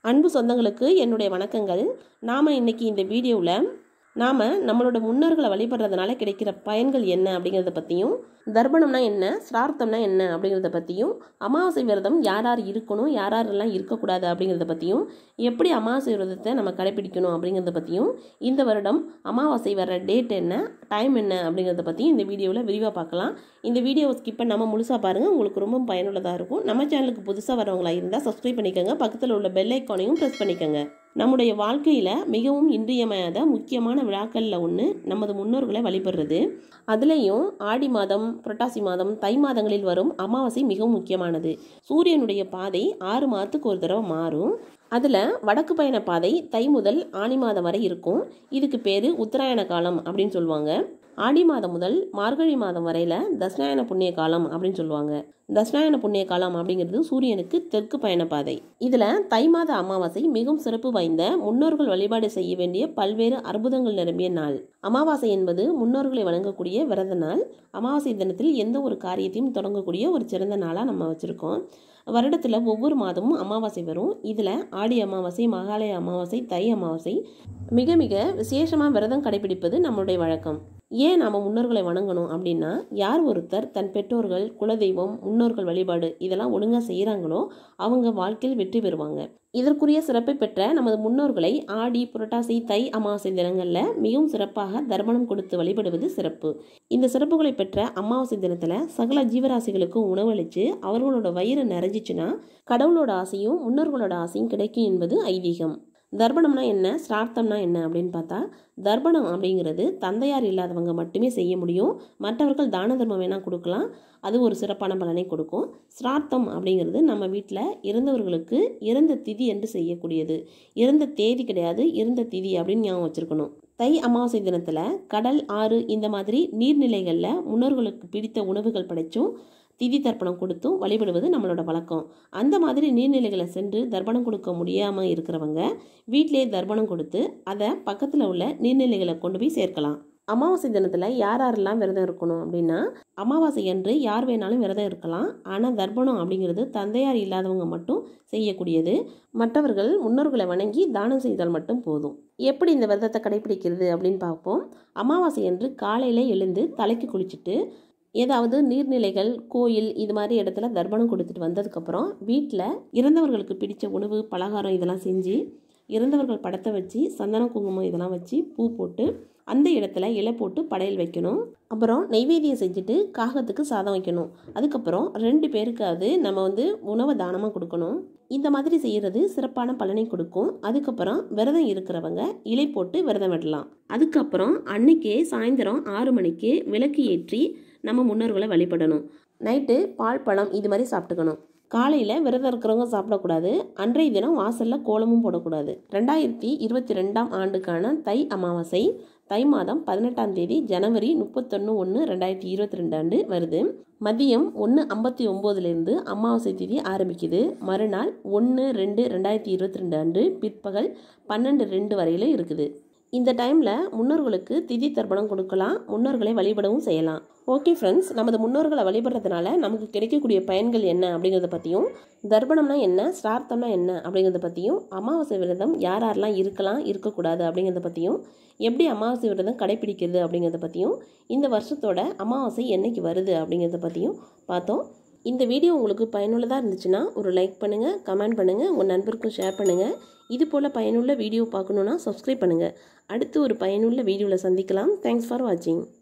அன்பு சொந்தங்களுக்கு என்னுடைய வணக்கங்கள் நாம் இன்னைக்கு இந்த வீடியோவில் நாம் நம்மளோட முன்னோர்களை வழிபடுறதுனால கிடைக்கிற பயன்கள் என்ன அப்படிங்கிறத பற்றியும் தர்ப்பணம்னா என்ன சிரார்த்தம்னா என்ன அப்படிங்கிறத பற்றியும் அமாவாசை விரதம் யார் யார் இருக்கணும் யார் யாரெல்லாம் இருக்கக்கூடாது அப்படிங்கிறத பற்றியும் எப்படி அமாவாசை விரதத்தை நம்ம கடைப்பிடிக்கணும் அப்படிங்கிறத பற்றியும் இந்த வருடம் அமாவாசை வர டேட் என்ன டைம் என்ன அப்படிங்கிறத பற்றியும் இந்த வீடியோவில் விரிவாக பார்க்கலாம் இந்த வீடியோவை ஸ்கிப் பண்ணாமல் முழுசாக பாருங்கள் உங்களுக்கு ரொம்ப பயனுள்ளதாக இருக்கும் நம்ம சேனலுக்கு புதுசாக வரவங்களா இருந்தால் சப்ஸ்கிரைப் பண்ணிக்கோங்க பக்கத்தில் உள்ள பெல் ஐக்கானையும் ப்ரெஸ் பண்ணிக்கோங்க நம்முடைய வாழ்க்கையில் மிகவும் இன்றியமையாத முக்கியமான விழாக்களில் ஒன்று நமது முன்னோர்களை வழிபடுறது அதுலேயும் ஆடி மாதம் புரட்டாசி மாதம் தை மாதங்களில் வரும் அமாவாசை மிகவும் முக்கியமானது சூரியனுடைய பாதை ஆறு மாதத்துக்கு ஒரு தடவை மாறும் அதில் வடக்கு பயண பாதை தை முதல் ஆனி மாதம் வரை இருக்கும் இதுக்கு பேர் உத்தராயண காலம் அப்படின்னு சொல்லுவாங்க ஆடி மாதம் முதல் மார்கழி மாதம் வரையில் தட்சிணாயன புண்ணிய காலம் அப்படின்னு சொல்லுவாங்க தட்சிணாயன புண்ணிய காலம் அப்படிங்கிறது சூரியனுக்கு தெற்கு பயண பாதை இதில் தை மாத அமாவாசை மிகவும் சிறப்பு வாய்ந்த முன்னோர்கள் வழிபாடு செய்ய வேண்டிய பல்வேறு அற்புதங்கள் நிரம்பிய நாள் அமாவாசை என்பது முன்னோர்களை வழங்கக்கூடிய விரத நாள் அமாவாசை தினத்தில் எந்த ஒரு காரியத்தையும் தொடங்கக்கூடிய ஒரு சிறந்த நாளாக நம்ம வச்சுருக்கோம் வருடத்தில் ஒவ்வொரு மாதமும் அமாவாசை வரும் இதில் ஆடி அமாவாசை மகாலய அமாவாசை தை அமாவாசை மிக மிக விசேஷமாக விரதம் கடைபிடிப்பது நம்மளுடைய வழக்கம் ஏன் நாம் முன்னோர்களை வணங்கணும் அப்படின்னா யார் ஒருத்தர் தன் பெற்றோர்கள் குலதெய்வம் முன்னோர்கள் வழிபாடு இதெல்லாம் ஒழுங்காக செய்கிறாங்களோ அவங்க வாழ்க்கையில் வெற்றி பெறுவாங்க இதற்குரிய சிறப்பை பெற்ற நமது முன்னோர்களை ஆடி புரட்டாசி தை அமாவாசை தினங்களில் மிகவும் சிறப்பாக தர்ப்பணம் கொடுத்து வழிபடுவது சிறப்பு இந்த சிறப்புகளை பெற்ற அமாவாசை தினத்தில் சகல ஜீவராசிகளுக்கும் உணவளித்து அவர்களோட வயிறு நிறைஞ்சிச்சுன்னா கடவுளோட ஆசையும் முன்னோர்களோட ஆசையும் கிடைக்கும் என்பது ஐதீகம் தர்ப்பணம்னா என்ன சிரார்த்தம்னா என்ன அப்படின்னு பார்த்தா தர்ப்பணம் அப்படிங்கிறது தந்தையார் இல்லாதவங்க மட்டுமே செய்ய முடியும் மற்றவர்கள் தான தர்மம் வேணால் கொடுக்கலாம் அது ஒரு சிறப்பான பலனை கொடுக்கும் சிரார்த்தம் அப்படிங்கிறது நம்ம வீட்டில் இறந்தவர்களுக்கு இறந்த திதி என்று செய்யக்கூடியது இறந்த தேதி கிடையாது இறந்த திதி அப்படின்னு ஞாபகம் வச்சுருக்கணும் தை அமாவாசை தினத்தில் கடல் ஆறு இந்த மாதிரி நீர்நிலைகளில் முன்னோர்களுக்கு பிடித்த உணவுகள் படைச்சும் திதி தர்ப்பணம் கொடுத்தும் வழிபடுவது நம்மளோட வழக்கம் அந்த மாதிரி நீர்நிலைகளை சென்று தர்ப்பணம் கொடுக்க முடியாமல் இருக்கிறவங்க வீட்டிலேயே தர்ப்பணம் கொடுத்து அதை பக்கத்தில் உள்ள நீர்நிலைகளை கொண்டு போய் சேர்க்கலாம் அமாவாசை தினத்தில் யார் யாரெல்லாம் விரதம் இருக்கணும் அப்படின்னா அமாவாசை அன்று யார் வேணாலும் விரதம் இருக்கலாம் ஆனால் தர்ப்பணம் அப்படிங்கிறது தந்தையார் இல்லாதவங்க மட்டும் செய்யக்கூடியது மற்றவர்கள் முன்னோர்களை வணங்கி தானம் செய்தால் மட்டும் போதும் எப்படி இந்த விரதத்தை கடைபிடிக்கிறது அப்படின்னு பார்ப்போம் அமாவாசை அன்று காலையில் எழுந்து தலைக்கு குளிச்சுட்டு ஏதாவது நீர்நிலைகள் கோயில் இது மாதிரி இடத்துல தர்ப்பணம் கொடுத்துட்டு வந்ததுக்கப்புறம் வீட்டில் இறந்தவர்களுக்கு பிடித்த உணவு பலகாரம் இதெல்லாம் செஞ்சு இறந்தவர்கள் படத்தை வச்சு சந்தன குங்குமம் இதெல்லாம் வச்சு பூ போட்டு அந்த இடத்துல இலை போட்டு படையல் வைக்கணும் அப்புறம் நெய்வேத்தியம் செஞ்சுட்டு காகத்துக்கு சாதம் வைக்கணும் அதுக்கப்புறம் ரெண்டு பேருக்காவது நம்ம வந்து உணவை தானமாக கொடுக்கணும் இந்த மாதிரி செய்கிறது சிறப்பான பலனை கொடுக்கும் அதுக்கப்புறம் விரதம் இருக்கிறவங்க இலை போட்டு விரதம் விடலாம் அதுக்கப்புறம் அன்னைக்கே சாயந்தரம் ஆறு மணிக்கு விளக்கு ஏற்றி நம்ம முன்னோர்களை வழிபடணும் நைட்டு பால் பழம் இது மாதிரி சாப்பிட்டுக்கணும் காலையில் விரதம் இருக்கிறவங்க சாப்பிடக்கூடாது அன்றைய தினம் வாசலில் கோலமும் போடக்கூடாது ரெண்டாயிரத்தி இருபத்தி ரெண்டாம் ஆண்டுக்கான தை அமாவாசை தை மாதம் பதினெட்டாம் தேதி ஜனவரி முப்பத்தொன்று ஒன்று ரெண்டாயிரத்தி இருபத்தி ரெண்டு ஆண்டு வருது மதியம் ஒன்று ஐம்பத்தி ஒம்போதுலேருந்து அமாவாசை தேதி ஆரம்பிக்குது மறுநாள் ஒன்று ரெண்டு ரெண்டாயிரத்தி இருபத்தி ரெண்டு ஆண்டு பிற்பகல் பன்னெண்டு ரெண்டு வரையிலும் இருக்குது இந்த டைமில் முன்னோர்களுக்கு திதி தர்ப்பணம் கொடுக்கலாம் முன்னோர்களை வழிபடவும் செய்யலாம் ஓகே ஃப்ரெண்ட்ஸ் நமது முன்னோர்களை வழிபடுறதுனால நமக்கு கிடைக்கக்கூடிய பயன்கள் என்ன அப்படிங்கிறத பற்றியும் தர்ப்பணம்னா என்ன சிரார்த்தம்னா என்ன அப்படிங்கிறத பற்றியும் அமாவாசை விரதம் யார் யாரெல்லாம் இருக்கலாம் இருக்கக்கூடாது அப்படிங்கிறத பற்றியும் எப்படி அமாவாசை விரதம் கடைபிடிக்கிறது அப்படிங்கிறத பற்றியும் இந்த வருஷத்தோட அமாவாசை என்னைக்கு வருது அப்படிங்கிறத பற்றியும் பார்த்தோம் இந்த வீடியோ உங்களுக்கு பயனுள்ளதாக இருந்துச்சுன்னா ஒரு லைக் பண்ணுங்கள் கமெண்ட் பண்ணுங்கள் உங்கள் நண்பருக்கும் ஷேர் பண்ணுங்கள் இது போல் பயனுள்ள வீடியோ பார்க்கணுன்னா சப்ஸ்கிரைப் பண்ணுங்கள் அடுத்து ஒரு பயனுள்ள வீடியோவில் சந்திக்கலாம் தேங்க்ஸ் ஃபார் வாட்சிங்